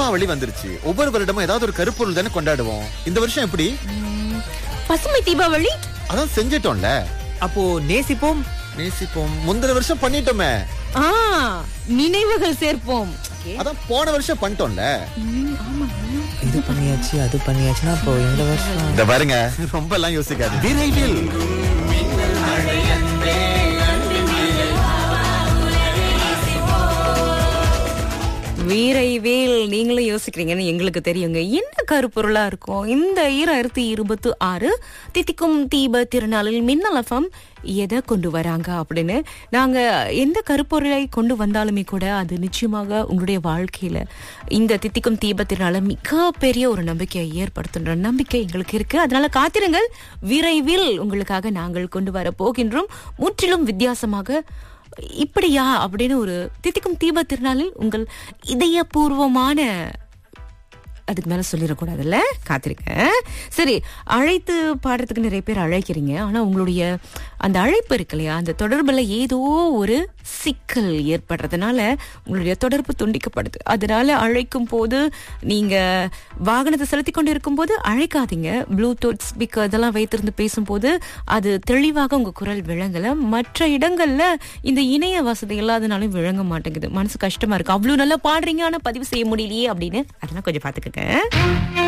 தீபாவளி வந்துருச்சு ஒவ்வொரு வருடமும் ஏதாவது ஒரு கருப்பொருள் தானே கொண்டாடுவோம் இந்த வருஷம் எப்படி ம், பசுமை தீபாவளி அதான் செஞ்சிட்டோம்ல அப்போ நேசிப்போம் நேசிப்போம் முந்தின வருஷம் பண்ணிட்டோமே ஆ நினைவுகள் சேர்ப்போம் அதான் போன வருஷம் பண்ணிட்டோம்ல ம், ஆமாங்க இது பண்ணியாச்சு அது பண்ணியாச்சுன்னா அப்போ இந்த வருஷம் இந்த பாருங்க ரொம்ப எல்லாம் யோசிக்காது விரைவில் வீரைவேல் நீங்களும் யோசிக்கிறீங்கன்னு எங்களுக்கு தெரியுங்க என்ன கருப்பொருளா இருக்கும் இந்த ஈராயிரத்தி இருபத்தி ஆறு தித்திக்கும் தீப திருநாளில் மின்னல் எஃப்எம் எதை கொண்டு வராங்க அப்படின்னு நாங்க எந்த கருப்பொருளை கொண்டு வந்தாலுமே கூட அது நிச்சயமாக உங்களுடைய வாழ்க்கையில இந்த தித்திக்கும் தீப திருநாள மிகப்பெரிய ஒரு நம்பிக்கையை ஏற்படுத்துன்ற நம்பிக்கை எங்களுக்கு இருக்கு அதனால காத்திருங்கள் விரைவில் உங்களுக்காக நாங்கள் கொண்டு வர போகின்றோம் முற்றிலும் வித்தியாசமாக இப்படியா அப்படின்னு ஒரு தித்திக்கும் தீப திருநாளில் உங்கள் இதயபூர்வமான அதுக்கு மேல சொல்லிடக்கூடாதுல்ல காத்திருக்க சரி அழைத்து பாடுறதுக்கு நிறைய பேர் அழைக்கிறீங்க ஆனா உங்களுடைய அந்த அழைப்பு இருக்கு இல்லையா அந்த தொடர்புல ஏதோ ஒரு சிக்கல் ஏற்படுறதுனால உங்களுடைய தொடர்பு துண்டிக்கப்படுது அதனால அழைக்கும் போது நீங்க வாகனத்தை செலுத்தி கொண்டு இருக்கும்போது அழைக்காதீங்க ப்ளூடூத் ஸ்பீக்கர் இதெல்லாம் வைத்திருந்து பேசும்போது அது தெளிவாக உங்க குரல் விளங்கல மற்ற இடங்கள்ல இந்த இணைய வசதி இல்லாதனாலும் விளங்க மாட்டேங்குது மனசு கஷ்டமா இருக்கு அவ்வளவு நல்லா பாடுறீங்க ஆனா பதிவு செய்ய முடியலையே அப்படின்னு அதெல்லாம் கொஞ்சம் பாத்துக்கங்க